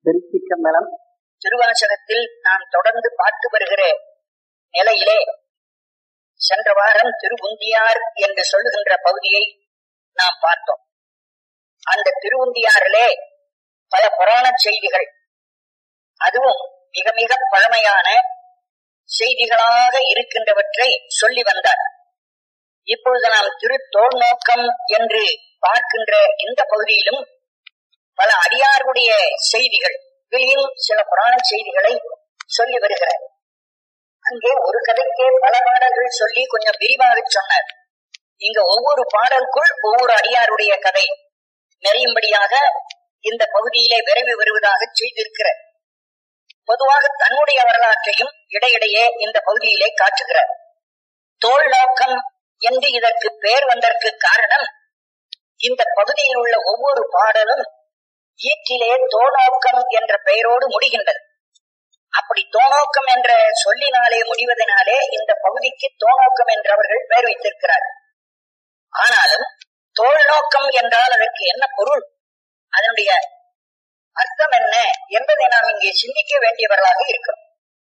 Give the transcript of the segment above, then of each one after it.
திருச்சிற்றம்பலம் திருவாசகத்தில் நாம் தொடர்ந்து பார்த்து வருகிற நிலையிலே சென்ற வாரம் திருவுந்தியார் என்று சொல்லுகின்ற பகுதியை நாம் பார்த்தோம் அந்த திருவுந்தியாரிலே பல புராண செய்திகள் அதுவும் மிக மிக பழமையான செய்திகளாக இருக்கின்றவற்றை சொல்லி வந்தார் இப்பொழுது நாம் திரு தோல் நோக்கம் என்று பார்க்கின்ற இந்த பகுதியிலும் பல அடியாருடைய செய்திகள் இதிலும் சில புராண செய்திகளை சொல்லி வருகிறார் அங்கே ஒரு கதைக்கே பல பாடல்கள் சொல்லி கொஞ்சம் விரிவாக சொன்னார் இங்க ஒவ்வொரு பாடலுக்குள் ஒவ்வொரு அடியாருடைய கதை நிறையும்படியாக இந்த பகுதியிலே விரைவு வருவதாக செய்திருக்கிறார் பொதுவாக தன்னுடைய வரலாற்றையும் இடையிடையே இந்த பகுதியிலே காட்டுகிறார் தோல் நோக்கம் என்று இதற்கு பெயர் வந்ததற்கு காரணம் இந்த பகுதியில் உள்ள ஒவ்வொரு பாடலும் ஈட்டிலே தோநோக்கம் என்ற பெயரோடு முடிகின்றது அப்படி தோநோக்கம் என்ற சொல்லினாலே முடிவதனாலே இந்த பகுதிக்கு தோநோக்கம் என்று அவர்கள் பெயர் வைத்திருக்கிறார்கள் ஆனாலும் தோல் நோக்கம் என்றால் அதற்கு என்ன பொருள் அதனுடைய அர்த்தம் என்ன என்பதை நாம் இங்கே சிந்திக்க வேண்டியவர்களாக இருக்கிறோம்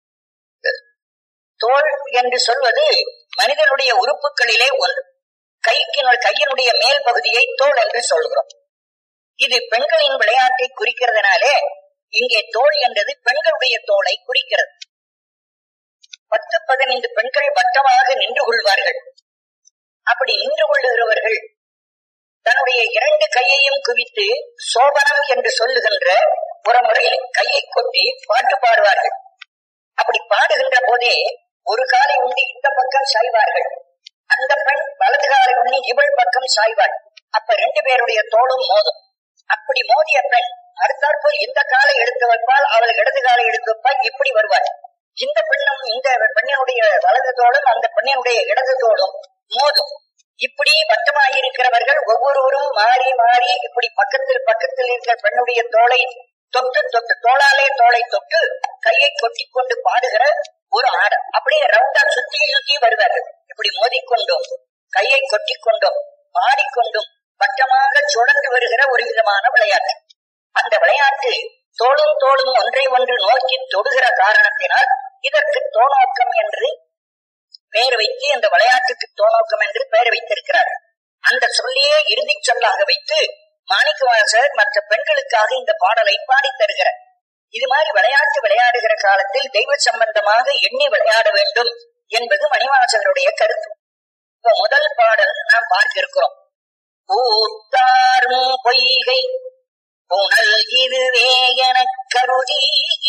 தோல் என்று சொல்வது மனிதனுடைய உறுப்புகளிலே ஒன்று கைக்கு கையினுடைய மேல் பகுதியை தோல் என்று சொல்கிறோம் இது பெண்களின் விளையாட்டை குறிக்கிறதுனாலே இங்கே தோல் என்றது பெண்களுடைய தோலை குறிக்கிறது பத்து பதினைந்து பெண்கள் வட்டமாக நின்று கொள்வார்கள் அப்படி நின்று கொள்ளுகிறவர்கள் தன்னுடைய இரண்டு கையையும் குவித்து சோபனம் என்று சொல்லுகின்ற ஒரு முறையில் கையை கொட்டி பாட்டு பாடுவார்கள் அப்படி பாடுகின்ற போதே ஒரு காலை உண்டி இந்த பக்கம் சாய்வார்கள் அந்த பெண் வலது காலை உண்ணி இவள் பக்கம் சாய்வாள் அப்ப ரெண்டு பேருடைய தோளும் மோதும் அப்படி மோதிய பெண் அடுத்தாற்போல் இந்த காலை எடுத்து வைப்பால் அவள் இடது காலை எடுத்து வைப்பால் இப்படி வருவாள் இந்த பெண்ணும் இந்த பெண்ணினுடைய வலது தோளும் அந்த பெண்ணினுடைய இடது தோளும் மோதும் இப்படி வட்டமாயிருக்கிறவர்கள் ஒவ்வொருவரும் மாறி மாறி இப்படி பக்கத்தில் பக்கத்தில் இருக்கிற பெண்ணுடைய தோலை தொட்டு தொட்டு தோளாலே தோலை தொட்டு கையை கொட்டி கொண்டு பாடுகிற ஒரு ஆடம் அப்படியே ரவுண்டா சுத்தி சுத்தி வருவார்கள் இப்படி மோதிக்கொண்டும் கையை கொட்டி கொண்டும் பாடிக்கொண்டும் வட்டமாக சுழந்து வருகிற ஒரு விதமான விளையாட்டு அந்த விளையாட்டு தோளும் தோளும் ஒன்றை ஒன்று நோக்கி தொடுகிற காரணத்தினால் இதற்கு தோநோக்கம் என்று பெயர் வைத்து இந்த விளையாட்டுக்கு தோநோக்கம் என்று பெயர் வைத்திருக்கிறார் அந்த சொல்லையே இறுதி சொல்லாக வைத்து மாணிக்கவாசர் மற்ற பெண்களுக்காக இந்த பாடலை பாடி தருகிறார் இது மாதிரி விளையாட்டு விளையாடுகிற காலத்தில் தெய்வ சம்பந்தமாக எண்ணி விளையாட வேண்டும் என்பது மணிவாசகருடைய கருத்து இப்ப முதல் பாடல் நாம் பார்க்க இருக்கிறோம் பூத்தாரும் பொய்கை புனல் இதுவே எனக் கருதி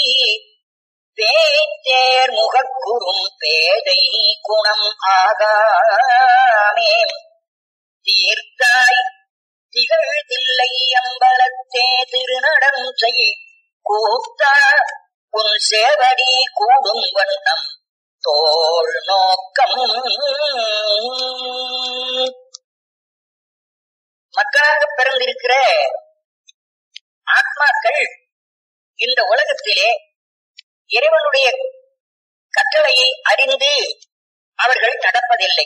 பேத்தேர் முகக்குறும் பேதை குணம் ஆகாமே தீர்த்தாய் திகழ்தில்லை அம்பலத்தே திருநடம் செய் கூத்தா உன் சேவடி கூடும் வண்ணம் தோல் நோக்கம் மக்களாக பிறந்திருக்கிற ஆத்மாக்கள் இந்த உலகத்திலே இறைவனுடைய கட்டளையை அறிந்து அவர்கள் நடப்பதில்லை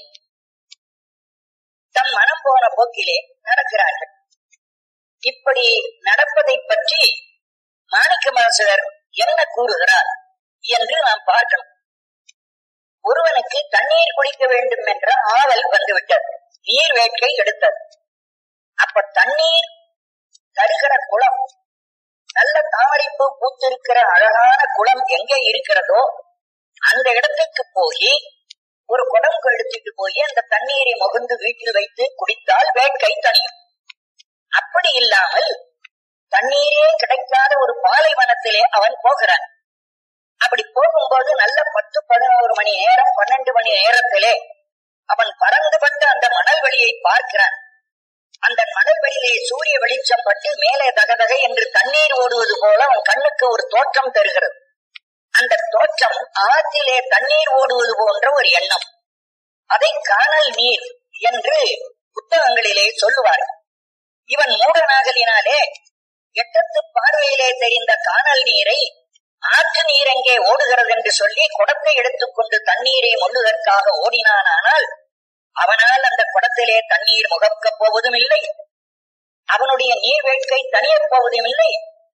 தம் மனம் போன போக்கிலே நடக்கிறார்கள் இப்படி நடப்பதை பற்றி மாணிக்கமாசகர் என்ன கூறுகிறார் என்று நாம் பார்க்கணும் ஒருவனுக்கு தண்ணீர் குடிக்க வேண்டும் என்ற ஆவல் வந்துவிட்டது நீர் வேட்கை எடுத்தது அப்ப தண்ணீர் தருகிற குளம் நல்ல தாமரைப்பூ பூத்திருக்கிற அழகான குளம் எங்கே இருக்கிறதோ அந்த இடத்துக்கு போய் ஒரு குடம் எடுத்துட்டு போய் அந்த தண்ணீரை முகந்து வீட்டில் வைத்து குடித்தால் வேட்கை தனியும் அப்படி இல்லாமல் தண்ணீரே கிடைக்காத ஒரு பாலைவனத்திலே அவன் போகிறான் அப்படி போகும்போது நல்ல பத்து பதினோரு மணி நேரம் பன்னெண்டு மணி நேரத்திலே அவன் பறந்துபட்டு அந்த மணல் வெளியை பார்க்கிறான் அந்த மணல் வெளியிலே சூரிய வெளிச்சம் பட்டு மேலே தகதக என்று தண்ணீர் ஓடுவது போல அவன் கண்ணுக்கு ஒரு தோற்றம் தருகிறது அந்த தோற்றம் ஆற்றிலே தண்ணீர் ஓடுவது போன்ற ஒரு எண்ணம் அதை காணல் நீர் என்று புத்தகங்களிலே சொல்லுவார் இவன் மூடனாகலினாலே எட்டத்து பார்வையிலே தெரிந்த காணல் நீரை ஆற்று நீர் எங்கே ஓடுகிறது என்று சொல்லி குடத்தை எடுத்துக்கொண்டு தண்ணீரை மொள்ளுவதற்காக ஓடினானால் அவனால் அந்த குடத்திலே தண்ணீர் முகக்கப் போவதும் இல்லை அவனுடைய நீர் வேட்கை தனியப் போவதும் இல்லை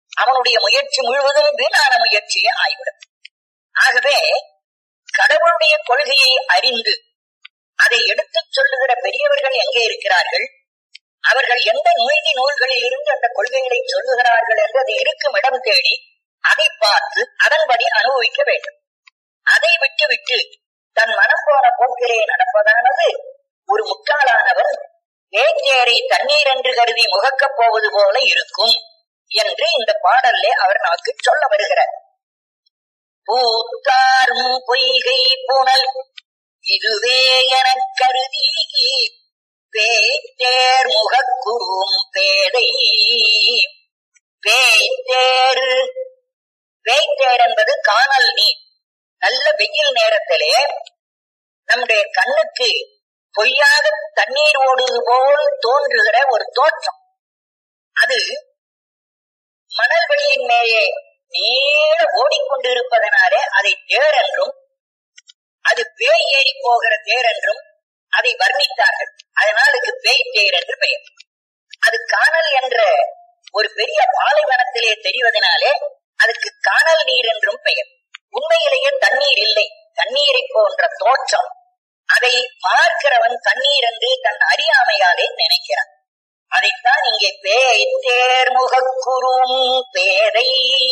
அவனுடைய முயற்சி முழுவதும் வீணான முயற்சியே ஆய்விடும் ஆகவே கடவுளுடைய கொள்கையை அறிந்து அதை எடுத்துச் சொல்லுகிற பெரியவர்கள் எங்கே இருக்கிறார்கள் அவர்கள் எந்த நுழைதி நூல்களில் இருந்து அந்த கொள்கைகளை சொல்லுகிறார்கள் என்று அது இருக்கும் இடம் தேடி அதை பார்த்து அதன்படி அனுபவிக்க வேண்டும் அதை விட்டு விட்டு தன் மனம் போன போக்கிலே நடப்பதானது ஒரு முட்டாளானவர் வேட்டேரை தண்ணீர் என்று கருதி முகக்கப் போவது போல இருக்கும் என்று இந்த பாடல்லே அவர் நமக்கு சொல்ல வருகிறார் பூத்தாரும் பொய்கை புனல் இதுவே எனக் கருதி பேய்த்தேர் முகக்குறும் பேதை பேய்த்தேர் பேய்த்தேர் என்பது காணல் நீர் நல்ல வெயில் நேரத்திலே நம்முடைய கண்ணுக்கு பொய்யாக தண்ணீர் ஓடுவது போல் தோன்றுகிற ஒரு தோற்றம் அது மணல் வெளியின் மேலே நீள ஓடிக்கொண்டிருப்பதனாலே அதை தேர் என்றும் அது பேய் ஏறி போகிற தேர் என்றும் அதை வர்ணித்தார்கள் அதனால் அதுக்கு பேய் தேர் என்று பெயர் அது காணல் என்ற ஒரு பெரிய பாலைவனத்திலே தெரிவதனாலே அதுக்கு காணல் நீர் என்றும் பெயர் உண்மையிலேயே தண்ணீர் இல்லை தண்ணீரை போன்ற தோற்றம் அதை பார்க்கிறவன் தண்ணீர் என்று தன் அறியாமையாலே நினைக்கிறான் அதைத்தான் இங்கே பேய் தேர்முகக்குறும் பேதை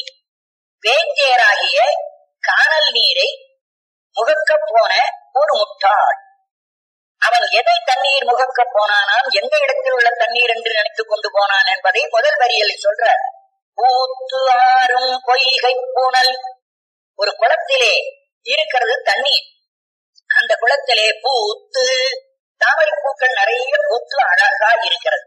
பேய்தேராகிய காணல் நீரை முகக்க போன ஒரு முட்டாள் அவன் எதை தண்ணீர் முகக்க போனானாம் எந்த இடத்தில் உள்ள தண்ணீர் என்று நினைத்துக் கொண்டு போனான் என்பதை முதல் வரியில் சொல்ற பூத்து ஆறும் பொய்கை பூனல் ஒரு குளத்திலே இருக்கிறது தண்ணீர் அந்த குளத்திலே பூத்து தாமரை பூக்கள் நிறைய பூத்து அழகா இருக்கிறது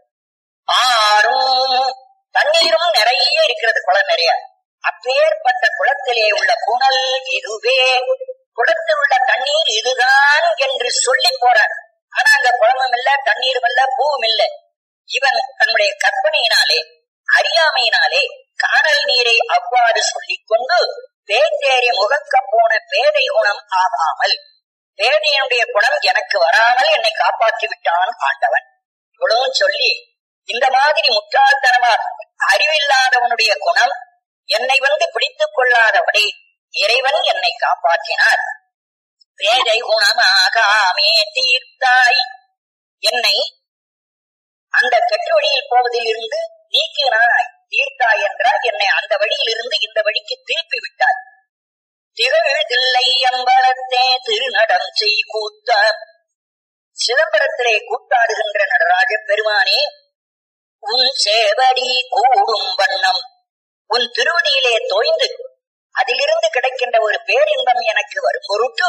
ஆறும் தண்ணீரும் நிறைய இருக்கிறது குளம் நிறைய அப்பேற்பட்ட குளத்திலே உள்ள புனல் இதுவே குளத்தில் உள்ள தண்ணீர் இதுதான் என்று சொல்லி போறான் ஆனா அங்க குளமும் இல்ல தண்ணீரும் இல்ல பூவும் இல்ல இவன் தன்னுடைய கற்பனையினாலே அறியாமையினாலே காணல் நீரை அவ்வாறு சொல்லிக் கொண்டு பேத்தேறி முகக்க போன பேதை குணம் ஆகாமல் பேதையனுடைய குணம் எனக்கு வராமல் என்னை காப்பாற்றி விட்டான் ஆண்டவன் இவ்வளவும் சொல்லி இந்த மாதிரி முட்டாள்தனமா அறிவில்லாதவனுடைய குணம் என்னை வந்து பிடித்துக் கொள்ளாதபடி இறைவன் என்னை காப்பாற்றினார் பேதை குணமாகாமே தீர்த்தாய் என்னை அந்த கெட்டு வழியில் போவதில் இருந்து நீக்கினாய் தீர்த்தாய் என்றால் என்னை அந்த வழியில் இருந்து இந்த வழிக்கு திருப்பி விட்டாய் திகழ்தில்லை அம்பலத்தே திருநடம் செய் கூத்த சிதம்பரத்திலே கூத்தாடுகின்ற நடராஜ பெருமானே உன் சேவடி கூடும் வண்ணம் உன் திருவடியிலே தோய்ந்து அதிலிருந்து கிடைக்கின்ற ஒரு பேரின்பம் எனக்கு வரும் பொருட்டு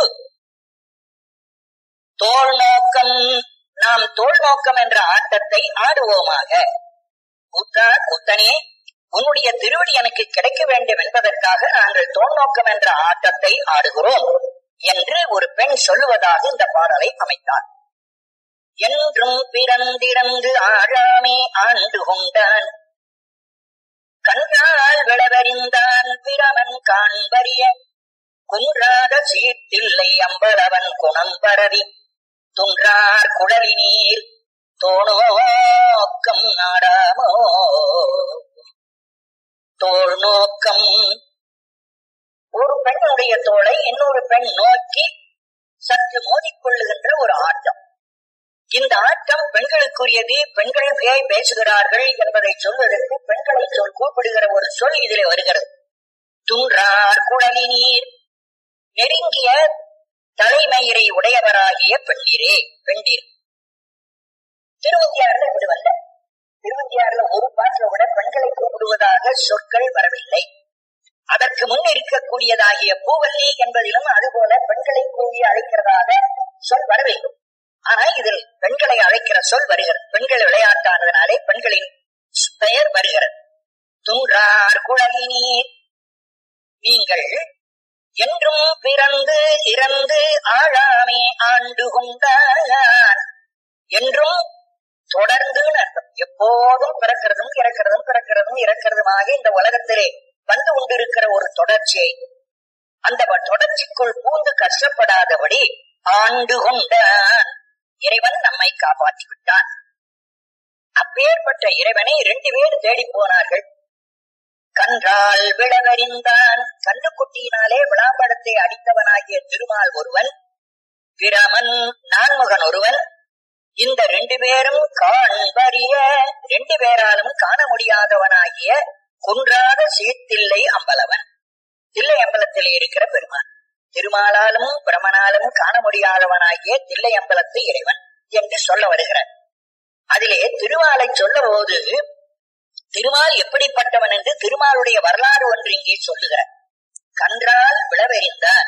தோல் நோக்கம் நாம் தோல் நோக்கம் என்ற ஆட்டத்தை ஆடுவோமாக கூத்தா கூத்தனே உன்னுடைய திருவடி எனக்கு கிடைக்க வேண்டும் என்பதற்காக நாங்கள் தோல் நோக்கம் என்ற ஆட்டத்தை ஆடுகிறோம் என்று ஒரு பெண் சொல்லுவதாக இந்த பாடலை அமைத்தார் என்றும் பிறந்திறந்து ஆழாமே ஆண்டு கொண்டான் கன்றால் விளவறிந்தான் பிரமன் காண்பறிய குன்றாத சீர்த்தில்லை அம்பலவன் குணம் பரவி துன்றார் குழலி நீர் தோணோக்கம் நாடாமோ தோல் நோக்கம் ஒரு பெண்ணுடைய தோளை இன்னொரு பெண் நோக்கி சற்று மோதிக்கொள்ளுகின்ற ஒரு ஆட்டம் இந்த ஆட்டம் பெண்களுக்குரியது பெண்கள் பேய் பேசுகிறார்கள் என்பதை சொல்வதற்கு பெண்களை சொல் கூப்பிடுகிற ஒரு சொல் இதிலே வருகிறது துன்றார் குழலி நீர் நெருங்கிய தலைமயிரை உடையவராகிய பெண்ணீரே பெண்டீர் திருவந்தியாறுல இப்படி வந்த திருவந்தியாறுல ஒரு பாட்டில கூட பெண்களை கூப்பிடுவதாக சொற்கள் வரவில்லை அதற்கு முன் இருக்கக்கூடியதாகிய பூவல்லி என்பதிலும் அதுபோல பெண்களை கூறி அழைக்கிறதாக சொல் வரவில்லை ஆனா இதில் பெண்களை அழைக்கிற சொல் வருகிறது பெண்கள் விளையாட்டானதுனாலே பெண்களின் பெயர் வருகிறது துன்றார் குழலி நீர் நீங்கள் என்றும் பிறந்து இறந்து ஆழாமே ஆண்டு கொண்டான் என்றும் தொடர்ந்து அர்த்தம் எப்போதும் பிறக்கிறதும் இறக்கிறதும் பிறக்கிறதும் இறக்கிறதுமாக இந்த உலகத்திலே வந்து கொண்டிருக்கிற ஒரு தொடர்ச்சியை அந்த தொடர்ச்சிக்குள் பூந்து கஷ்டப்படாதபடி ஆண்டு கொண்டான் இறைவன் நம்மை காப்பாற்றி விட்டான் அப்பேற்பட்ட இறைவனை ரெண்டு பேர் தேடி போனார்கள் கன்றால் விளவறிந்தான் கண்டுக்குட்டியினாலே விளாம்பழத்தை அடித்தவனாகிய திருமால் ஒருவன் பிரமன் நான்முகன் ஒருவன் இந்த ரெண்டு பேரும் காண்பறிய ரெண்டு பேராலும் காண முடியாதவனாகிய குன்றாத சீர்த்தில்லை அம்பலவன் தில்லை அம்பலத்தில் இருக்கிற பெருமான் திருமாலாலும் பிரமனாலும் காண முடியாதவனாகிய தில்லை அம்பலத்து இறைவன் என்று சொல்ல வருகிறார் அதிலே திருமாலை சொல்ல போது திருமால் எப்படிப்பட்டவன் என்று திருமாலுடைய வரலாறு ஒன்று இங்கே சொல்லுகிறார் கன்றால் விளவெறிந்தான்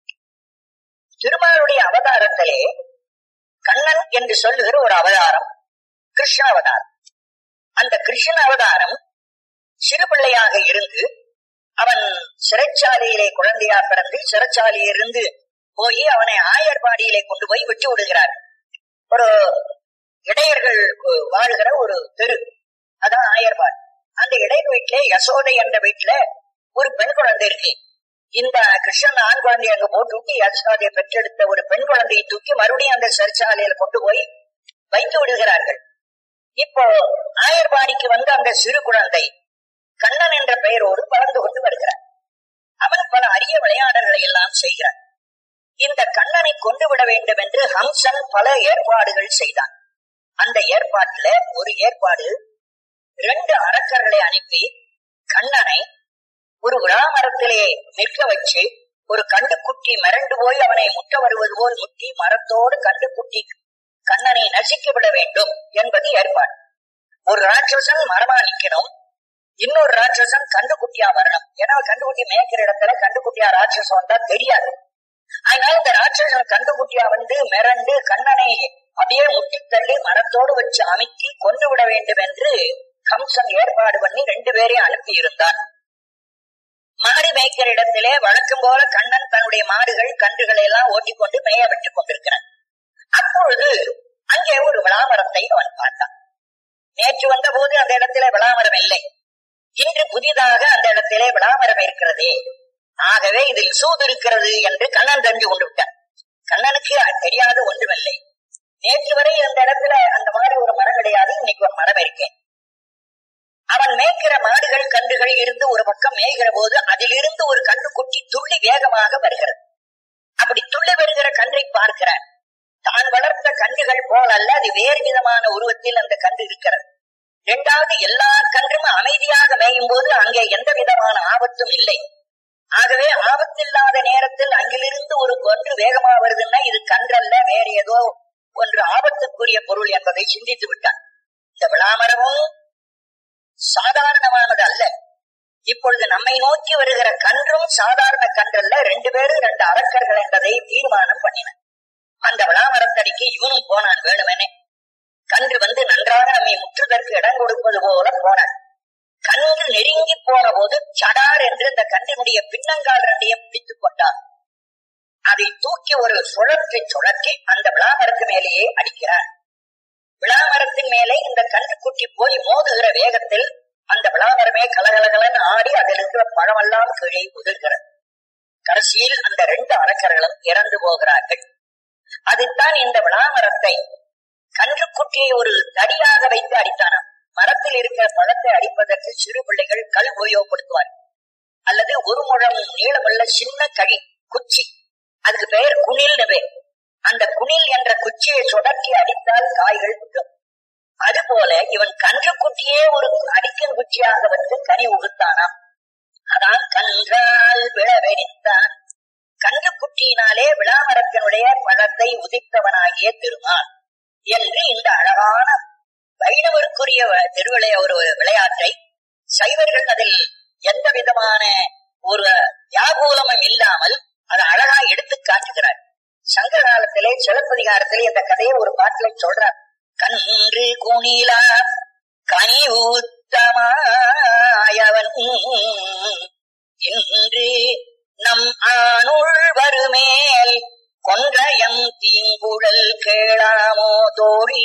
திருமாலுடைய அவதாரத்திலே கண்ணன் என்று சொல்லுகிற ஒரு அவதாரம் கிருஷ்ண அவதாரம் அந்த கிருஷ்ண அவதாரம் சிறு பிள்ளையாக இருந்து அவன் சிறைச்சாலையிலே குழந்தையா பிறந்து சிறைச்சாலையிலிருந்து போய் அவனை ஆயர்பாடியிலே கொண்டு போய் விட்டு விடுகிறார் ஒரு இடையர்கள் வாழ்கிற ஒரு தெரு அதான் ஆயர்பாடு அந்த இடையர் வீட்டிலே யசோதை என்ற வீட்டுல ஒரு பெண் குழந்தை இருக்கு இந்த கிருஷ்ணன் ஆண் குழந்தையை அங்க போட்டு விட்டு யசோதையை பெற்றெடுத்த ஒரு பெண் குழந்தையை தூக்கி மறுபடியும் அந்த சிறைச்சாலையில கொண்டு போய் வைத்து விடுகிறார்கள் இப்போ ஆயர்பாடிக்கு வந்த அந்த சிறு குழந்தை கண்ணன் என்ற பெயரோடு வளர்ந்து கொண்டு வருகிறார் அவன் பல அரிய விளையாடல்களை எல்லாம் செய்கிறான் இந்த கண்ணனை கொண்டு விட வேண்டும் என்று ஹம்சன் பல ஏற்பாடுகள் செய்தான் அந்த ஏற்பாட்டுல ஒரு ஏற்பாடு இரண்டு அரக்கர்களை அனுப்பி கண்ணனை ஒரு விழாமரத்திலே நிற்க வச்சு ஒரு கண்டுக்குட்டி மிரண்டு போய் அவனை முட்ட வருவது போல் முட்டி மரத்தோடு கண்டுக்குட்டி கண்ணனை நசிக்க விட வேண்டும் என்பது ஏற்பாடு ஒரு ராட்சசன் மரமா நிக்கணும் இன்னொரு ராட்சசன் கண்டுக்குட்டியா வரணும் ஏன்னா கண்டுக்குட்டி மேய்க்கிற இடத்துல கண்டுக்குட்டியா ராட்சசம் வந்தா தெரியாது அதனால இந்த ராட்சசன் கண்டுக்குட்டியா வந்து மிரண்டு கண்ணனை அப்படியே முட்டி தள்ளி மரத்தோடு வச்சு அமைக்கி கொண்டு விட வேண்டும் என்று கம்சன் ஏற்பாடு பண்ணி ரெண்டு பேரையும் அனுப்பி இருந்தான் மாடு மேய்க்கிற இடத்திலே வழக்கம் போல கண்ணன் தன்னுடைய மாடுகள் கன்றுகளை எல்லாம் ஓட்டிக்கொண்டு மேய விட்டுக் கொண்டிருக்கிறான் அப்பொழுது அங்கே ஒரு விளாமரத்தை அவன் பார்த்தான் நேற்று வந்த போது அந்த இடத்திலே விளாமரம் இல்லை இன்று புதிதாக அந்த இடத்திலே விளாமரம் இருக்கிறதே ஆகவே இதில் சூது இருக்கிறது என்று கண்ணன் தெரிஞ்சு கொண்டு விட்டான் கண்ணனுக்கு தெரியாத ஒன்றுமில்லை நேற்று வரை அந்த இடத்துல அந்த மாதிரி ஒரு மரம் கிடையாது இன்னைக்கு ஒரு மரம் இருக்கேன் அவன் மேய்க்கிற மாடுகள் கன்றுகள் இருந்து ஒரு பக்கம் மேய்கிற போது அதிலிருந்து ஒரு கன்று குட்டி துள்ளி வேகமாக வருகிறது அப்படி துள்ளி வருகிற கன்றை பார்க்கிறான் தான் வளர்த்த கன்றுகள் போல் அல்ல அது வேறு விதமான உருவத்தில் அந்த கன்று இருக்கிறது இரண்டாவது எல்லா கன்றும் அமைதியாக மேயும் போது அங்கே எந்த விதமான ஆபத்தும் இல்லை ஆகவே ஆபத்தில்லாத நேரத்தில் அங்கிலிருந்து ஒரு கொன்று வேகமா வருதுன்னா இது கன்றல்ல வேற ஏதோ ஒன்று ஆபத்துக்குரிய பொருள் என்பதை சிந்தித்து விட்டான் இந்த விளாமரமும் சாதாரணமானது அல்ல இப்பொழுது நம்மை நோக்கி வருகிற கன்றும் சாதாரண கன்றல்ல ரெண்டு பேரும் ரெண்டு அரக்கர்கள் என்பதை தீர்மானம் பண்ணின அந்த விளாமரத்தடிக்கு இவனும் போனான் வேணுமெனே கன்று வந்து நன்றாக நம்மை முற்றுதற்கு இடம் கொடுப்பது போல போனான் கன்று நெருங்கி போன போது சடார் என்று இந்த கன்றினுடைய பின்னங்கால் ரெண்டையும் பிடித்துக் கொண்டான் அதை தூக்கி ஒரு சுழற்றை சுழற்றி அந்த விளாமரத்து மேலேயே அடிக்கிறான் விளாமரத்தின் மேலே இந்த கன்றுக்குட்டி போய் மோதுகிற வேகத்தில் அந்த விளாமரமே கலகலகலன்னு ஆடி அதில் இருக்கிற பழமெல்லாம் கீழே உதிர்கிறது கடைசியில் அந்த ரெண்டு அரக்கர்களும் இறந்து போகிறார்கள் அதுதான் இந்த விளாமரத்தை கன்றுக்குட்டியை ஒரு தடியாக வைத்து அடித்தானாம் மரத்தில் இருக்கிற பழத்தை அடிப்பதற்கு சிறு பிள்ளைகள் கல் உபயோகப்படுத்துவார் அல்லது ஒரு முழம் நீளமுள்ள சின்ன கழி குச்சி அதுக்கு பெயர் குணில்னு பேர் அந்த குணில் என்ற குச்சியை சுடக்கி அடித்தால் காய்கள் விடும் அதுபோல இவன் கன்று குட்டியே ஒரு அடிக்கும் குச்சியாக வந்து கனி உகுத்தானாம் அதான் கன்றால் விழவெறித்தான் கன்று குட்டியினாலே விழாமரத்தினுடைய பழத்தை உதித்தவனாகிய திருமால் என்று இந்த அழகான வைணவருக்குரிய திருவிளைய ஒரு விளையாட்டை சைவர்கள் அதில் எந்த விதமான ஒரு வியாகூலமும் இல்லாமல் அதை அழகா எடுத்து காட்டுகிறார் சங்க காலத்திலே சிலப்பதிகாரத்திலே இந்த கதையை ஒரு பாட்டில சொல்றார் கன்று குணிலா கனி ஊத்தமாயவன் இன்று நம் ஆணுள் வருமேல் கொன்றயம் தீங்குழல் கேளாமோ தோழி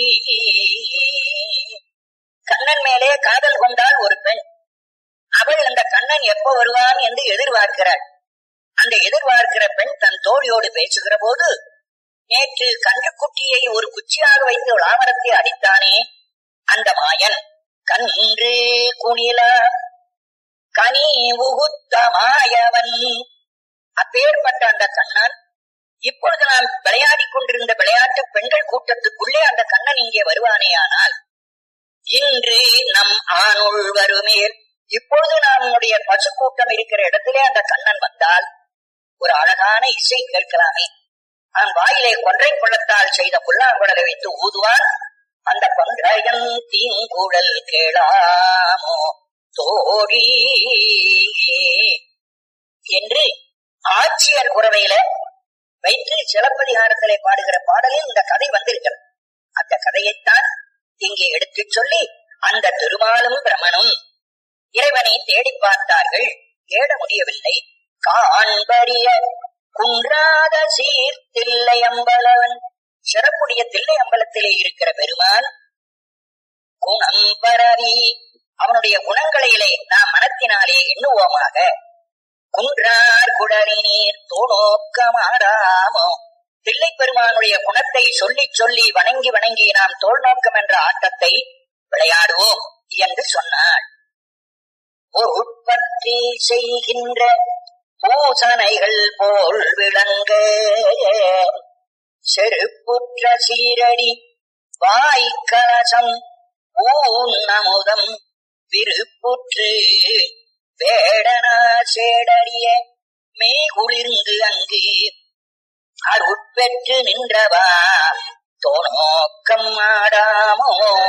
கண்ணன் மேலே காதல் கொண்டால் ஒரு பெண் அவள் அந்த கண்ணன் எப்ப வருவான் என்று எதிர்பார்க்கிறாள் அந்த எதிர்பார்க்கிற பெண் தன் தோழியோடு பேசுகிற போது நேற்று கன்றுக்குட்டியை ஒரு குச்சியாக வைத்து விளாமரத்தை அடித்தானே அந்த மாயன் கன்று குணிலா கனி உகுத்த மாயவன் அப்பேற்பட்ட அந்த கண்ணன் இப்பொழுது நாம் விளையாடிக் கொண்டிருந்த விளையாட்டு பெண்கள் கூட்டத்துக்குள்ளே அந்த கண்ணன் இங்கே வருவானேயானால் இன்று நம் ஆணுள் வருமேல் இப்பொழுது நம்முடைய பசு கூட்டம் இருக்கிற இடத்திலே அந்த கண்ணன் வந்தால் ஒரு அழகான இசை கேட்கலாமே அவன் வாயிலே கொன்றை பள்ளத்தால் செய்த புல்லாங்குழலை வைத்து ஊதுவான் அந்த பங்கயன் தீங்குழல் கேளாமோ தோழி என்று ஆட்சியர் குறவையில வைத்து சிலப்பதிகாரத்திலே பாடுகிற பாடலில் இந்த கதை வந்திருக்கிறது அந்த கதையைத்தான் இங்கே எடுத்துச் சொல்லி அந்த திருமாலும் பிரமனும் இறைவனை தேடி பார்த்தார்கள் தேட முடியவில்லை காண்பரிய குன்றாத சீர் தில்லை அம்பலவன் சிறப்புடைய தில்லை அம்பலத்திலே இருக்கிற பெருமான் குணம் பரவி அவனுடைய குணங்களிலே நாம் மனத்தினாலே எண்ணுவோமாக குன்றார் குடரி நீர் தோணோக்கமாடாமோ தில்லை பெருமானுடைய குணத்தை சொல்லி சொல்லி வணங்கி வணங்கி நாம் தோல் நோக்கம் என்ற ஆட்டத்தை விளையாடுவோம் என்று சொன்னாள் பொருட்பற்றி செய்கின்ற பூசனைகள் போல் விளங்க செருப்புற்ற சீரடி வாய்க்கலசம் ஊன்னமுதம் விருப்புற்று வேடனா சேடறிய மேகுளிர்ந்து அங்கு அருட்பெற்று நின்றவா தோணோக்கம் ஆடாமோ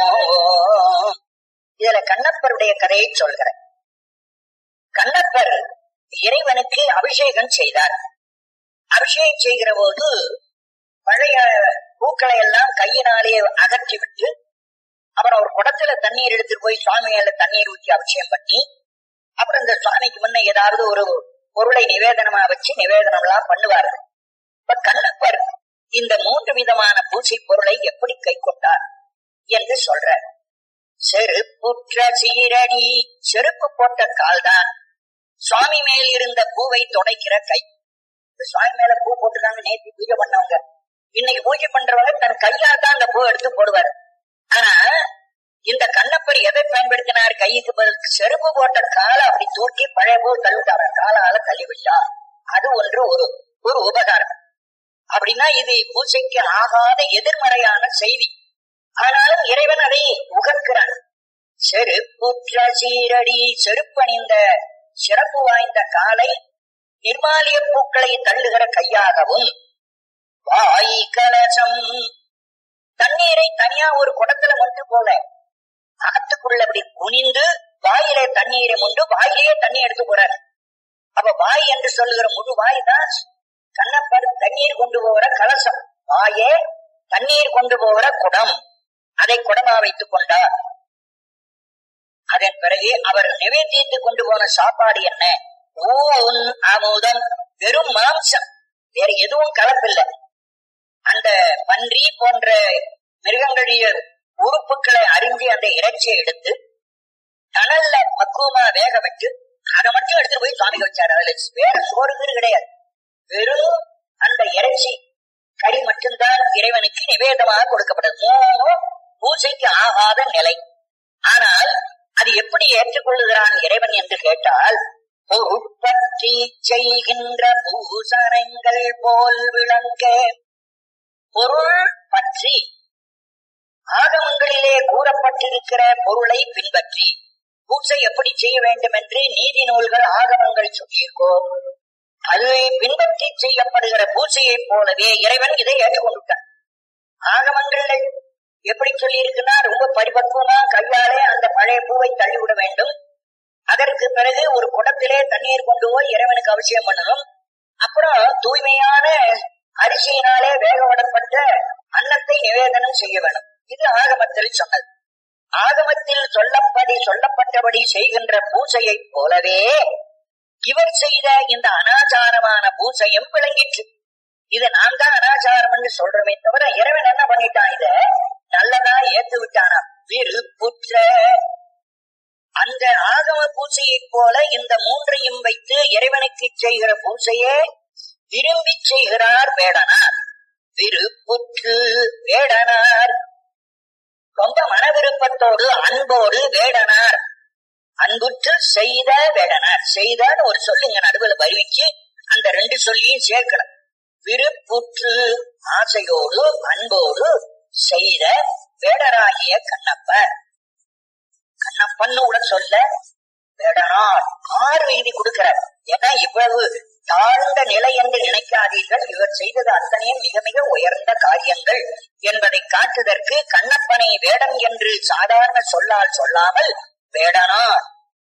இதுல கண்ணப்பருடைய கதையை சொல்கிறேன் கண்ணப்பர் இறைவனுக்கு அபிஷேகம் செய்தார் அபிஷேகம் செய்கிற போது பழைய பூக்களை எல்லாம் கையினாலே அகற்றி விட்டு அப்புறம் ஒரு குடத்துல தண்ணீர் எடுத்துட்டு போய் சுவாமி மேல தண்ணீர் ஊற்றி அபிஷேகம் பண்ணி அப்புறம் இந்த சுவாமிக்கு முன்ன ஏதாவது ஒரு பொருளை நிவேதனமா வச்சு நிவேதனம் எல்லாம் பண்ணுவாரு இப்ப கண்ணப்பர் இந்த மூன்று விதமான பூசை பொருளை எப்படி கை கொண்டார் என்று சொல்ற செருப்புற்ற சீரடி செருப்பு போட்ட கால்தான் சுவாமி மேல் இருந்த பூவை துடைக்கிற கை இந்த சுவாமி மேல பூ போட்டுருக்காங்க நேற்று பூஜை பண்ணவங்க இன்னைக்கு பூஜை பண்றவங்க தன் கையால் தான் அந்த பூ எடுத்து போடுவார் ஆனா இந்த கண்ணப்பர் எதை பயன்படுத்தினார் கைக்கு பதில் செருப்பு போட்ட காலை அப்படி தூக்கி பழைய பூ தள்ளிட்டார் காலால தள்ளி விட்டார் அது ஒன்று ஒரு ஒரு உபகாரம் அப்படின்னா இது பூஜைக்கு ஆகாத எதிர்மறையான செய்தி ஆனாலும் இறைவன் அதை உகக்கிறான் செருப்புற்ற சீரடி செருப்பணிந்த சிறப்பு வாய்ந்த காலை நிர்மாலிய பூக்களை தள்ளுகிற கையாகவும் வாய் கலசம் தண்ணீரை தனியா ஒரு குடத்துல மட்டும் போல அகத்துக்குள்ள அப்படி குனிந்து வாயிலே தண்ணீரை முண்டு வாயிலேயே தண்ணி எடுத்து போறாரு அப்ப வாய் என்று சொல்லுகிற முழு வாய் தான் கண்ணப்பர் தண்ணீர் கொண்டு போகிற கலசம் வாயே தண்ணீர் கொண்டு போகிற குடம் அதை குடமா வைத்துக் கொண்டார் அதன் பிறகு அவர் நிவேத்தியத்து கொண்டு போன சாப்பாடு என்ன ஊன் அமுதம் வெறும் மாம்சம் வேற எதுவும் கலப்பில்லை அந்த பன்றி போன்ற மிருகங்களுடைய உறுப்புகளை அறிஞ்சு அந்த இறைச்சியை எடுத்து தணல்ல பக்குவமா வேக வச்சு அதை மட்டும் எடுத்துட்டு போய் சுவாமிக்கு வச்சாரு அதுல வேற சோறுங்கிறது கிடையாது வெறும் அந்த இறைச்சி கறி மட்டும்தான் இறைவனுக்கு நிவேதமாக கொடுக்கப்பட்டது மூணும் பூஜைக்கு ஆகாத நிலை ஆனால் அது எப்படி ஏற்றுக்கொள்ளுகிறான் இறைவன் என்று கேட்டால் பொருட்பற்றி செய்கின்ற பூசணங்கள் போல் விளங்க பொருள் பற்றி ஆகமங்களிலே கூறப்பட்டிருக்கிற பொருளை பின்பற்றி பூஜை எப்படி செய்ய வேண்டும் என்று நீதி நூல்கள் ஆகமங்கள் சொல்லியிருக்கோ அதை பின்பற்றி செய்யப்படுகிற பூஜையை போலவே இறைவன் இதை ஏற்றுக்கொண்டுட்டான் ஆகமங்கள் எப்படி சொல்லி இருக்குன்னா ரொம்ப பரிபக்குவமா கையாலே அந்த பழைய பூவை தள்ளிவிட வேண்டும் அதற்கு பிறகு ஒரு குடத்திலே தண்ணீர் கொண்டு போய் இறைவனுக்கு அபிஷேகம் பண்ணணும் அப்புறம் தூய்மையான அரிசியினாலே வேகவிடப்பட்ட அன்னத்தை நிவேதனம் செய்ய வேண்டும் இது ஆகமத்தில் சொன்னது ஆகமத்தில் சொல்லப்படி சொல்லப்பட்டபடி செய்கின்ற பூஜையை போலவே இவர் செய்த இந்த அனாச்சாரமான பூஜையும் விளங்கிற்று இது நான் தான் அனாச்சாரம் என்று சொல்றமே தவிர இறைவன் என்ன பண்ணிட்டான் இத நல்லதா ஏத்து விட்டானா விருப்புற்ற அந்த ஆகம பூஜையை போல இந்த மூன்றையும் வைத்து இறைவனுக்கு செய்கிற பூஜையே விரும்பி செய்கிறார் வேடனார் விருப்புற்று வேடனார் ரொம்ப மன விருப்பத்தோடு அன்போடு வேடனார் அன்புற்று செய்த வேடனார் செய்தான்னு ஒரு சொல்லுங்க நடுவுல வருவிச்சு அந்த ரெண்டு சொல்லியும் சேர்க்கணும் விருப்புற்று ஆசையோடு அன்போடு செய்த வேடராகிய கண்ணப்பர் கண்ணப்பன்னு கூட சொல்ல வேடனார் ஆறு விகுதி கொடுக்கிறார் ஏன்னா இவ்வளவு தாழ்ந்த நிலை என்று நினைக்காதீர்கள் இவர் செய்தது அத்தனையும் மிக மிக உயர்ந்த காரியங்கள் என்பதை காட்டுவதற்கு கண்ணப்பனை வேடன் என்று சாதாரண சொல்லால் சொல்லாமல் வேடனார்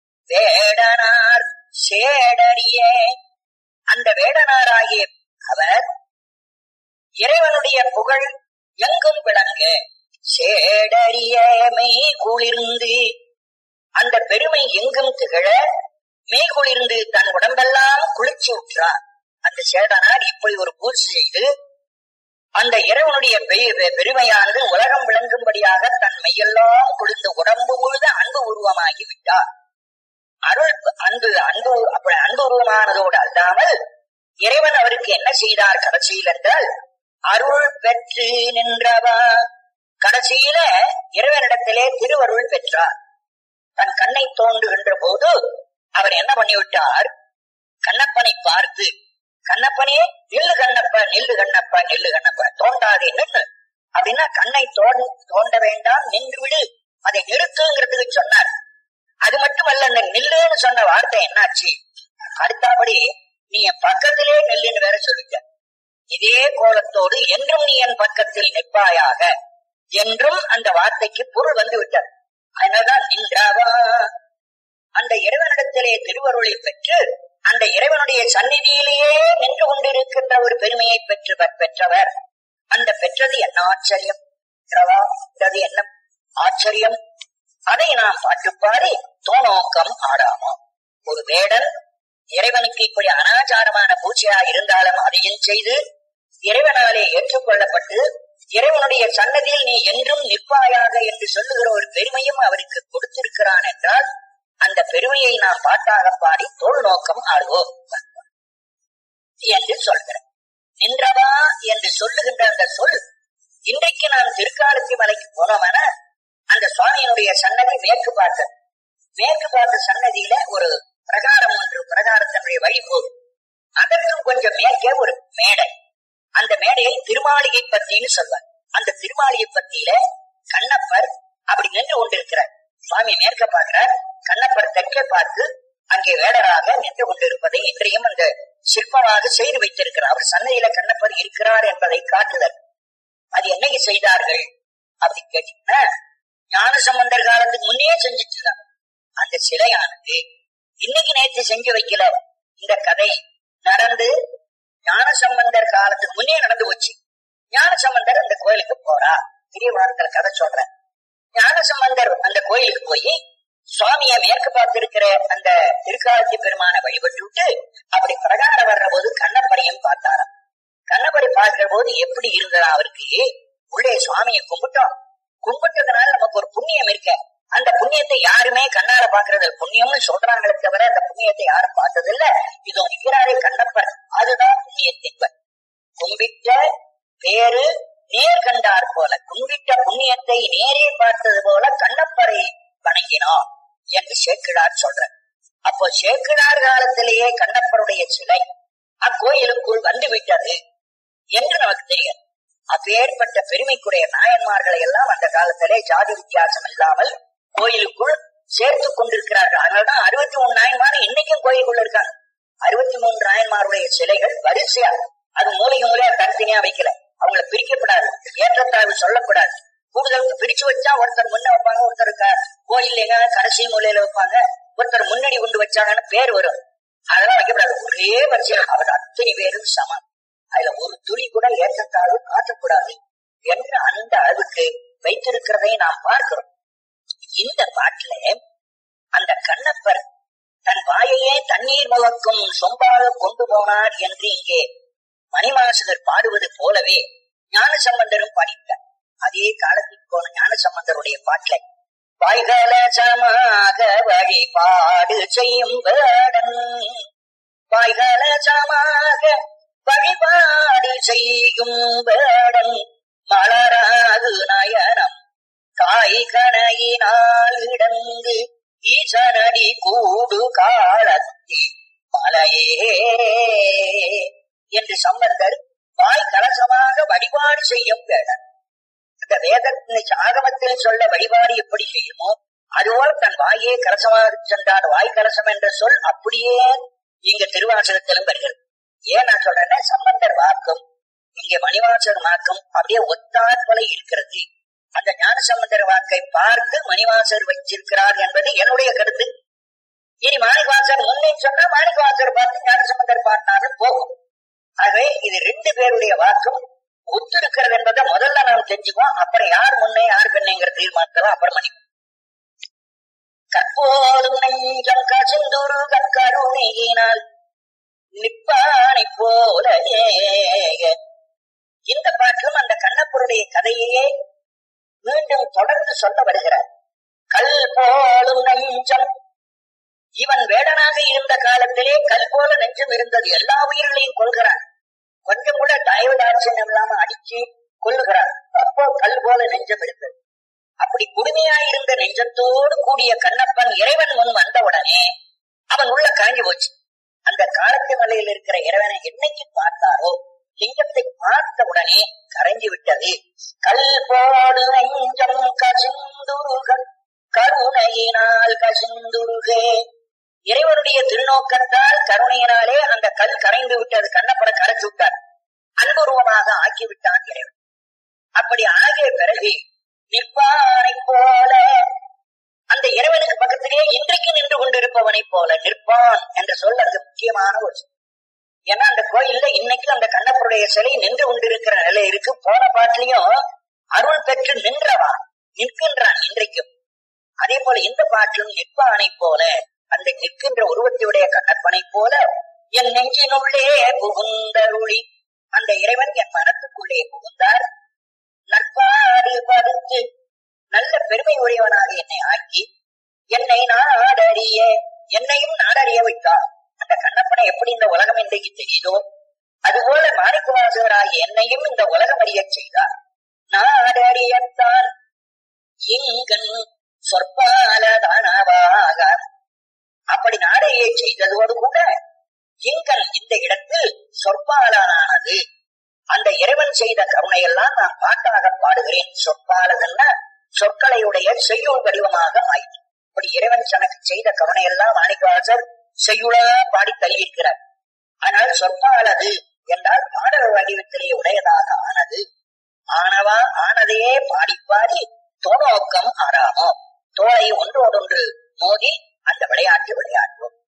வேடனார் சேடறிய அந்த வேடனாராகிய அவர் இறைவனுடைய புகழ் எங்கும் விளங்க சேடறிய மெய் குளிர்ந்து அந்த பெருமை எங்கும் திகழ மெய் குளிர்ந்து தன் உடம்பெல்லாம் குளிர்ச்சி உற்றார் அந்த சேடனார் இப்படி ஒரு பூஜை செய்து அந்த இறைவனுடைய பெ- பெருமையானது உலகம் விளங்கும்படியாக தன் மெய்யெல்லாம் குளிர்ந்து உடம்பு முழுத அன்பு உருவமாகி விட்டார் அருள் அன்பு அன்பு அப்படி அன்பு உருவமானதோடு அல்லாமல் இறைவன் அவருக்கு என்ன செய்தார் கடைசியில் என்றால் அருள் பெற்று நின்றவா கடைசியில இறைவனிடத்திலே திருவருள் பெற்றார் தன் கண்ணை தோண்டுகின்ற போது அவர் என்ன பண்ணிவிட்டார் கண்ணப்பனை பார்த்து கண்ணப்பனே நில்லு கண்ணப்ப நில்லு கண்ணப்ப நில்லு கண்ணப்ப தோண்டாதே நின்று அப்படின்னா கண்ணை தோன் தோண்ட வேண்டாம் நின்று விடு அதை நிறுத்துங்கிறதுக்கு சொன்னார் அது மட்டுமல்ல இந்த நில்லுன்னு சொன்ன வார்த்தை என்னாச்சு அடுத்தபடி நீ என் பக்கத்திலே நெல்லுன்னு வேற சொல்லிட்ட இதே கோலத்தோடு என்றும் நீ என் பக்கத்தில் நிற்பாயாக என்றும் அந்த வார்த்தைக்கு பொருள் வந்து விட்டது அதனால்தான் நின்றாவா அந்த இறைவனிடத்திலே திருவருளை பெற்று அந்த இறைவனுடைய சந்நிதியிலேயே நின்று கொண்டிருக்கின்ற ஒரு பெருமையை பெற்று பெற்றவர் அந்த பெற்றது என்ன ஆச்சரியம் இருக்கிறவா? பெற்றது என்ன ஆச்சரியம் அதை நாம் பாட்டு பாடி தோநோக்கம் ஆடாமோ ஒரு வேடன் இறைவனுக்கு இப்படி அனாச்சாரமான பூஜையா இருந்தாலும் அதையும் செய்து இறைவனாலே ஏற்றுக்கொள்ளப்பட்டு இறைவனுடைய சன்னதியில் நீ என்றும் நிற்பாயாக என்று சொல்லுகிற ஒரு பெருமையும் அவருக்கு கொடுத்திருக்கிறான் என்றால் அந்த பெருமையை நாம் பாட்டாக பாடி தோல் நோக்கம் ஆடுவோம் என்று சொல்கிறேன் நின்றவா என்று சொல்லுகின்ற அந்த சொல் இன்றைக்கு நாம் திருக்காலத்தி மலைக்கு போனோம்னா அந்த சுவாமியினுடைய சன்னதி மேற்கு பார்த்து மேற்கு பார்த்த சன்னதியில ஒரு பிரகாரம் ஒன்று பிரகாரத்தினுடைய வழி போகும் அதற்கும் கொஞ்சம் மேற்கே ஒரு மேடை அந்த மேடையை திருமாளிகை பத்தின்னு சொல்வார் அந்த திருமாளிகை பத்தியில கண்ணப்பர் அப்படி நின்று கொண்டிருக்கிறார் சுவாமி மேற்க பார்க்கிறார் கண்ணப்பர் தெற்கே பார்த்து அங்கே வேடராக நின்று கொண்டிருப்பதை இன்றையும் அந்த சிற்பமாக செய்து வைத்திருக்கிறார் அவர் சன்னதியில கண்ணப்பர் இருக்கிறார் என்பதை காட்டுதல் அது என்னைக்கு செய்தார்கள் அப்படி கேட்டீங்கன்னா ஞான சம்பந்தர் காலத்துக்கு முன்னே செஞ்சுட்டு இருந்தாங்க அந்த சிலையானது இன்னைக்கு நேற்று செஞ்சு வைக்கல இந்த கதை நடந்து ஞான சம்பந்தர் காலத்துக்கு முன்னே நடந்து போச்சு ஞான சம்பந்தர் அந்த கோயிலுக்கு போறா பெரிய வாரத்துல கதை சொல்றேன் ஞான சம்பந்தர் அந்த கோயிலுக்கு போய் சுவாமிய மேற்கு பார்த்திருக்கிற அந்த திருக்காலத்தி பெருமான வழிபட்டு விட்டு அப்படி பிரகாரம் வர்ற போது கண்ணப்பரையும் பார்த்தாராம் கண்ணப்பரை பார்க்கிற போது எப்படி இருந்ததா அவருக்கு உள்ளே சுவாமியை கும்பிட்டோம் கும்பிட்டதுனால நமக்கு ஒரு புண்ணியம் இருக்க அந்த புண்ணியத்தை யாருமே கண்ணால பாக்குறது இல்ல. புண்ணியம்னு சொல்றாங்களே தவிர அந்த புண்ணியத்தை யாரும் பார்த்தது இல்ல இதோ நிற்கிறாரே கண்ணப்பர் அதுதான் புண்ணியத்தின்பர் கும்பிட்ட பேரு நேர் கண்டார் போல கும்பிட்ட புண்ணியத்தை நேரே பார்த்தது போல கண்ணப்பரை வணங்கினோம் என்று சேக்கிழார் சொல்ற அப்போ சேக்கிழார் காலத்திலேயே கண்ணப்பருடைய சிலை அக்கோயிலுக்குள் வந்து விட்டது என்று நமக்கு தெரியும் அப்பேற்பட்ட பெருமைக்குரிய நாயன்மார்களை எல்லாம் அந்த காலத்திலே ஜாதி வித்தியாசம் இல்லாமல் கோயிலுக்குள் சேர்த்து கொண்டிருக்கிறார்கள் அதனால்தான் அறுபத்தி மூணு நாயன்மார் இன்னைக்கும் கோயிலுக்குள்ள இருக்காங்க அறுபத்தி மூன்று நாயன்மாருடைய சிலைகள் வரிசையா அது மூலிகை மூலையா தனித்தனியா வைக்கல அவங்களை பிரிக்கப்படாது ஏற்றத்தாழ்வு சொல்லக்கூடாது கூடுதலுக்கு பிரிச்சு வச்சா ஒருத்தர் முன்ன வைப்பாங்க ஒருத்தர் க- கோயில் எங்க கடைசி மூலையில வைப்பாங்க ஒருத்தர் முன்னாடி கொண்டு வச்சாங்கன்னு பேர் வரும் அதெல்லாம் வைக்கப்படாது ஒரே வரிசையா அவர் அத்தனை பேரும் சமம் அதுல ஒரு துளி கூட ஏற்றத்தாழ்வு காட்டக்கூடாது என்ற அந்த அளவுக்கு வைத்திருக்கிறதை நாம் பார்க்கிறோம் இந்த பாட்டுல அந்த கண்ணப்பர் தன் வாயையே தண்ணீர் முழக்கும் சொம்பாக கொண்டு போனார் என்று இங்கே மணிமாசுதர் பாடுவது போலவே ஞான சம்பந்தரும் பாடிட்டார் அதே காலத்தில் போன ஞான சம்பந்தருடைய பாட்டுல வாய்கல சமாக வழிபாடு செய்யும் வேடன் வாய்கல சமாக வழிபாடு செய்யும் வேடன் மலராது நயனம் காய் கனையினால் இடந்து ஈசனடி கூடு காலத்தி மலையே என்று சம்பந்தர் வாய் கலசமாக வழிபாடு செய்யும் வேடன் இந்த வேதத்தின் ஆகமத்தில் சொல்ல வழிபாடு எப்படி செய்யுமோ அதுபோல் தன் வாயே கலசமாக சென்றார் வாய் கலசம் என்ற சொல் அப்படியே இங்க திருவாசகத்திலும் வருகிறது ஏன் நான் சொல்றேன்னா சம்பந்தர் வாக்கும் இங்கே மணிவாசர் வாக்கும் அப்படியே ஒத்தார் போல இருக்கிறது அந்த ஞானசம்பந்தர் வாக்கை பார்த்து மணிவாசர் வச்சிருக்கிறார் என்பது என்னுடைய கருத்து இனி மாணிக்கவாசர் முன்னே சொன்னா மாணிக்கவாசர் பார்த்து ஞானசம்பந்தர் பார்த்தாலும் போகும் ஆகவே இது ரெண்டு பேருடைய வாக்கும் ஒத்திருக்கிறது என்பதை முதல்ல நாம் தெரிஞ்சுக்குவோம் அப்புறம் யார் முன்னே யார் பின்னைங்கிற தீர்மானத்தில் அப்புறம் மணி கற்போதும் நெஞ்சம் கசிந்துரு கற்கருணையினால் நிப்பானை போல இந்த பாட்டிலும் அந்த கண்ணப்பருடைய கதையையே மீண்டும் தொடர்ந்து சொல்ல வருகிறார் கல் போலும் நெஞ்சம் இவன் வேடனாக இருந்த காலத்திலே கல் போல நெஞ்சம் இருந்தது எல்லா உயிர்களையும் கொள்கிறான் கொஞ்சம் கூட தயவுதாட்சியம் இல்லாம அடிச்சு கொள்ளுகிறான் அப்போ கல் போல நெஞ்சம் இருந்தது அப்படி குடுமையாயிருந்த நெஞ்சத்தோடு கூடிய கண்ணப்பன் இறைவன் முன் வந்தவுடனே அவன் உள்ள காஞ்சி போச்சு அந்த காலத்து மலையில் இருக்கிற இறைவனை என்னைக்கு பார்த்தாரோ லிங்கத்தை பார்த்த உடனே கரைஞ்சு விட்டது கல் போடு நெஞ்சம் கசிந்துருகள் கருணையினால் கசிந்துருகே இறைவனுடைய திருநோக்கத்தால் கருணையினாலே அந்த கல் கரைந்து விட்டது கண்ணப்பட கரைச்சு விட்டார் அன்புருவமாக ஆக்கிவிட்டான் இறைவன் அப்படி ஆகிய பிறகு நிற்பானை போல அந்த இறைவனுக்கு பக்கத்திலே இன்றைக்கு நின்று கொண்டிருப்பவனை போல நிற்பான் என்ற சொல் அது முக்கியமான ஒரு சொல் ஏன்னா அந்த கோயில்ல இன்னைக்கு அந்த கண்ணப்பருடைய சிலை நின்று கொண்டிருக்கிற நிலை இருக்கு போன பாட்டிலையும் அருள் பெற்று நின்றவா நிற்கின்றான் இன்றைக்கும் அதே போல இந்த பாட்டிலும் நிற்பானை போல அந்த நிற்கின்ற உருவத்தையுடைய கண்ணப்பனை போல என் நெஞ்சினுள்ளே புகுந்தருளி அந்த இறைவன் என் மனத்துக்குள்ளே புகுந்தார் நற்பாடு படுத்து நல்ல பெருமை உடையவனாக என்னை ஆக்கி என்னை நாடறிய என்னையும் நாடறிய வைத்தார் அந்த கண்ணப்பனை எப்படி இந்த உலகம் இன்றைக்கு தெரியுதோ அதுபோல மாணிக்கவாசகராகிய என்னையும் இந்த உலகம் அறிய செய்தார் நாடறியத்தான் இங்கன் சொற்பாலதானவாக அப்படி நாடையை செய்ததோடு கூட இங்கன் இந்த இடத்தில் சொற்பாலனானது அந்த இறைவன் செய்த கருணையெல்லாம் நான் பாட்டாக பாடுகிறேன் சொற்பாலதன்னா சொற்களையுடைய செய்யுள் வடிவமாக ஆயிற்று அப்படி இறைவன் தனக்கு செய்த கருணையெல்லாம் மாணிக்கவாசர் செய்யுளா பாடி தள்ளியிருக்கிறார் ஆனால் சொற்பாலது என்றால் பாடல் வடிவத்திலே உடையதாக ஆனது ஆனவா ஆனதையே பாடி பாடி தோநோக்கம் ஆறாமோ தோலை ஒன்றோடொன்று மோதி அந்த விளையாட்டு விளையாடுவோம்